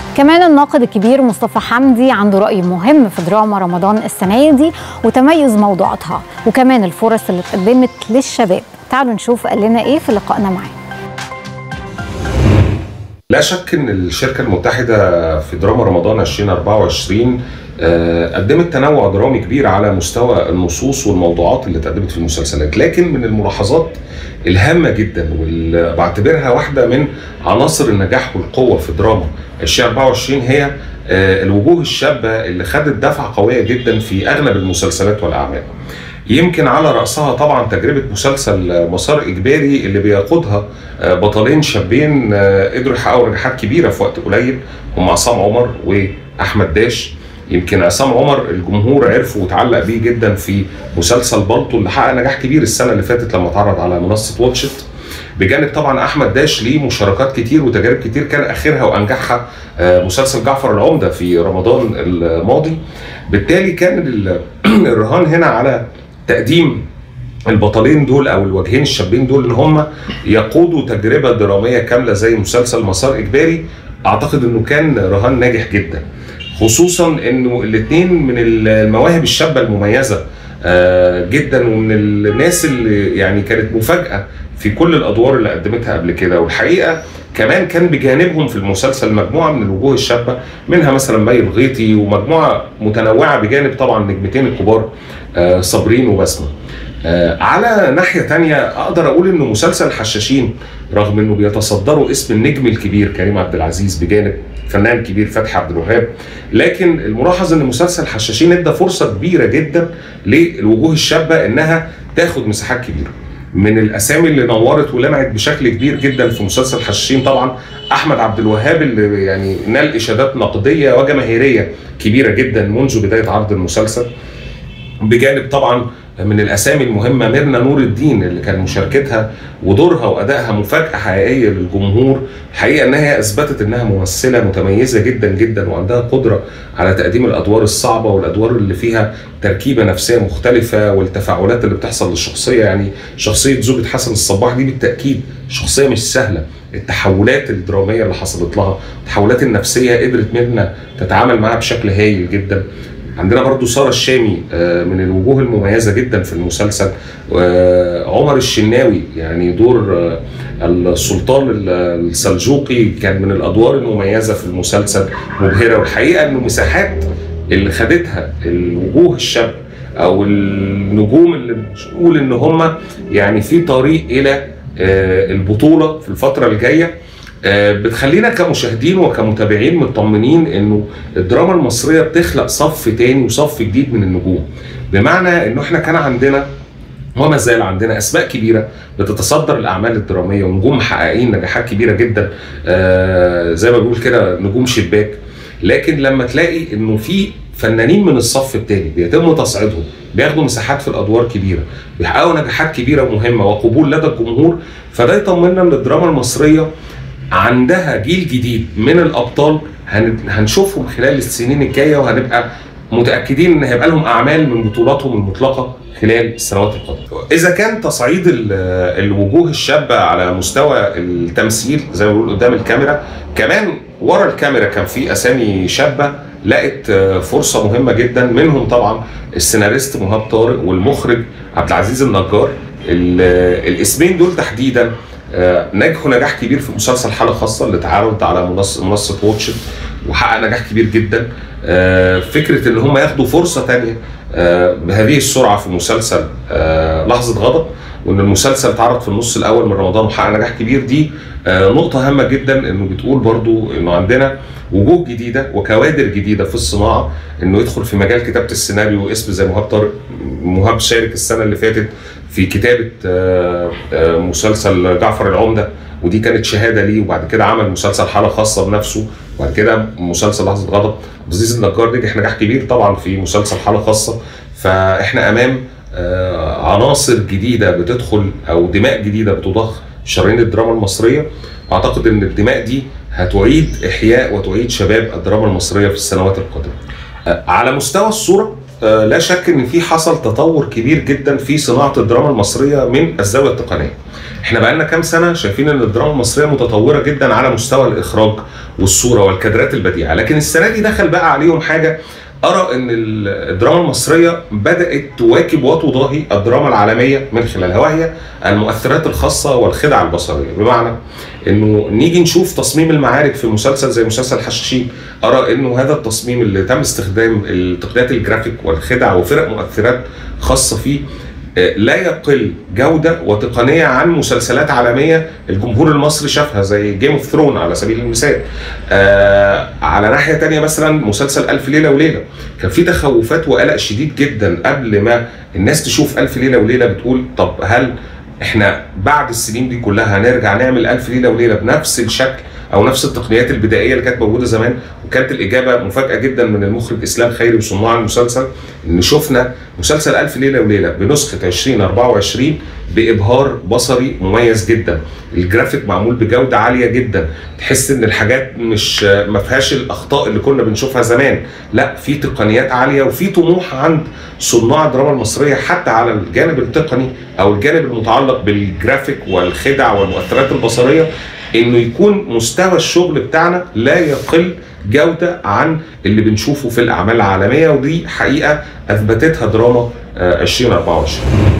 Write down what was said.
كمان الناقد الكبير مصطفى حمدي عنده رأي مهم في دراما رمضان السنة دي وتميز موضوعاتها وكمان الفرص اللي اتقدمت للشباب تعالوا نشوف قال لنا ايه في لقائنا معاه لا شك ان الشركه المتحده في دراما رمضان 2024 آه، قدمت تنوع درامي كبير على مستوى النصوص والموضوعات اللي اتقدمت في المسلسلات لكن من الملاحظات الهامه جدا واللي بعتبرها واحده من عناصر النجاح والقوه في دراما 2024 هي آه، الوجوه الشابه اللي خدت دفعه قويه جدا في اغلب المسلسلات والاعمال يمكن على رأسها طبعا تجربة مسلسل مسار إجباري اللي بيقودها آه، بطلين شابين آه، قدروا يحققوا نجاحات كبيرة في وقت قليل هم عصام عمر وأحمد داش يمكن عصام عمر الجمهور عرفه وتعلق بيه جدا في مسلسل بالطو اللي حقق نجاح كبير السنة اللي فاتت لما اتعرض على منصة واتشت بجانب طبعا احمد داش ليه مشاركات كتير وتجارب كتير كان اخرها وانجحها آه، مسلسل جعفر العمده في رمضان الماضي بالتالي كان ال- الرهان هنا على تقديم البطلين دول او الوجهين الشابين دول ان هم يقودوا تجربه دراميه كامله زي مسلسل مسار اجباري اعتقد انه كان رهان ناجح جدا خصوصا انه الاثنين من المواهب الشابه المميزه آه، جدا ومن الناس اللي يعني كانت مفاجاه في كل الادوار اللي قدمتها قبل كده والحقيقه كمان كان بجانبهم في المسلسل مجموعه من الوجوه الشابه منها مثلا مي الغيطي ومجموعه متنوعه بجانب طبعا نجمتين الكبار آه، صابرين وبسمه آه، على ناحية تانية أقدر أقول إنه مسلسل الحشاشين رغم إنه بيتصدروا اسم النجم الكبير كريم عبد العزيز بجانب فنان كبير فتحي عبد الوهاب لكن الملاحظ إن مسلسل الحشاشين إدى فرصة كبيرة جدا للوجوه الشابة إنها تاخد مساحات كبيرة من الاسامي اللي نورت ولمعت بشكل كبير جدا في مسلسل حشاشين طبعا احمد عبد الوهاب اللي يعني نال اشادات نقديه وجماهيريه كبيره جدا منذ بدايه عرض المسلسل بجانب طبعا من الاسامي المهمه ميرنا نور الدين اللي كان مشاركتها ودورها وادائها مفاجاه حقيقيه للجمهور الحقيقه انها اثبتت انها ممثله متميزه جدا جدا وعندها قدره على تقديم الادوار الصعبه والادوار اللي فيها تركيبه نفسيه مختلفه والتفاعلات اللي بتحصل للشخصيه يعني شخصيه زوجة حسن الصباح دي بالتاكيد شخصيه مش سهله التحولات الدراميه اللي حصلت لها التحولات النفسيه قدرت ميرنا تتعامل معاها بشكل هايل جدا عندنا برضو سارة الشامي آه، من الوجوه المميزة جدا في المسلسل آه، عمر الشناوي يعني دور آه، السلطان ال- السلجوقي كان من الأدوار المميزة في المسلسل مبهرة والحقيقة أنه مساحات اللي خدتها الوجوه الشاب أو النجوم اللي بنقول إن هم يعني في طريق إلى آه، البطولة في الفترة الجاية آه، بتخلينا كمشاهدين وكمتابعين مطمنين انه الدراما المصريه بتخلق صف تاني وصف جديد من النجوم بمعنى انه احنا كان عندنا وما زال عندنا اسماء كبيره بتتصدر الاعمال الدراميه ونجوم محققين نجاحات كبيره جدا آه، زي ما بنقول كده نجوم شباك لكن لما تلاقي انه في فنانين من الصف الثاني بيتم تصعيدهم بياخدوا مساحات في الادوار كبيره بيحققوا نجاحات كبيره ومهمه وقبول لدى الجمهور فده يطمنا ان الدراما المصريه عندها جيل جديد من الابطال هن- هنشوفهم خلال السنين الجايه وهنبقى متاكدين ان هيبقى لهم اعمال من بطولاتهم المطلقه خلال السنوات القادمه. اذا كان تصعيد ال- الوجوه الشابه على مستوى التمثيل زي ما بنقول قدام الكاميرا كمان ورا الكاميرا كان في اسامي شابه لقت آه، فرصه مهمه جدا منهم طبعا السيناريست مهاب طارق والمخرج عبد العزيز النجار ال- الاسمين دول تحديدا آه، نجحوا نجاح كبير في مسلسل حاله خاصه اللي اتعرض على منصه منصه واتشت وحقق نجاح كبير جدا آه، فكره ان هم ياخدوا فرصه تانية آه، بهذه السرعه في مسلسل آه، لحظه غضب وان المسلسل اتعرض في النص الاول من رمضان وحقق نجاح كبير دي آه، نقطه هامه جدا انه بتقول برضو انه عندنا وجوه جديده وكوادر جديده في الصناعه انه يدخل في مجال كتابه السيناريو اسم زي مهاب طارق مهاب شارك السنه اللي فاتت في كتابه آه، آه، مسلسل جعفر العمده ودي كانت شهاده ليه وبعد كده عمل مسلسل حاله خاصه بنفسه وبعد كده مسلسل لحظه غضب عزيز النجار نجح نجاح كبير طبعا في مسلسل حاله خاصه فاحنا امام آه، عناصر جديده بتدخل او دماء جديده بتضخ شرايين الدراما المصريه اعتقد ان الدماء دي هتعيد احياء وتعيد شباب الدراما المصريه في السنوات القادمه. آه، على مستوى الصوره آه، لا شك ان في حصل تطور كبير جدا في صناعه الدراما المصريه من الزاويه التقنيه. احنا بقالنا كام سنه شايفين ان الدراما المصريه متطوره جدا على مستوى الاخراج والصوره والكادرات البديعه، لكن السنه دي دخل بقى عليهم حاجه ارى ان ال- الدراما المصريه بدات تواكب وتضاهي الدراما العالميه من خلالها وهي المؤثرات الخاصه والخدع البصريه بمعنى انه نيجي نشوف تصميم المعارك في مسلسل زي مسلسل حشاشين ارى انه هذا التصميم اللي تم استخدام التقنيات الجرافيك والخدع وفرق مؤثرات خاصه فيه آه، لا يقل جوده وتقنيه عن مسلسلات عالميه الجمهور المصري شافها زي جيم اوف ثرون على سبيل المثال. آه على ناحيه تانية مثلا مسلسل الف ليله وليله كان في تخوفات وقلق شديد جدا قبل ما الناس تشوف الف ليله وليله بتقول طب هل احنا بعد السنين دي كلها هنرجع نعمل الف ليله وليله بنفس الشكل او نفس التقنيات البدائيه اللي كانت موجوده زمان وكانت الاجابه مفاجاه جدا من المخرج اسلام خيري وصناع المسلسل ان شفنا مسلسل الف ليله وليله بنسخه 2024 بابهار بصري مميز جدا الجرافيك معمول بجوده عاليه جدا تحس ان الحاجات مش ما فيهاش الاخطاء اللي كنا بنشوفها زمان لا في تقنيات عاليه وفي طموح عند صناع الدراما المصريه حتى على الجانب التقني او الجانب المتعلق بالجرافيك والخدع والمؤثرات البصريه انه يكون مستوى الشغل بتاعنا لا يقل جوده عن اللي بنشوفه في الاعمال العالميه ودي حقيقه اثبتتها دراما آه، 2024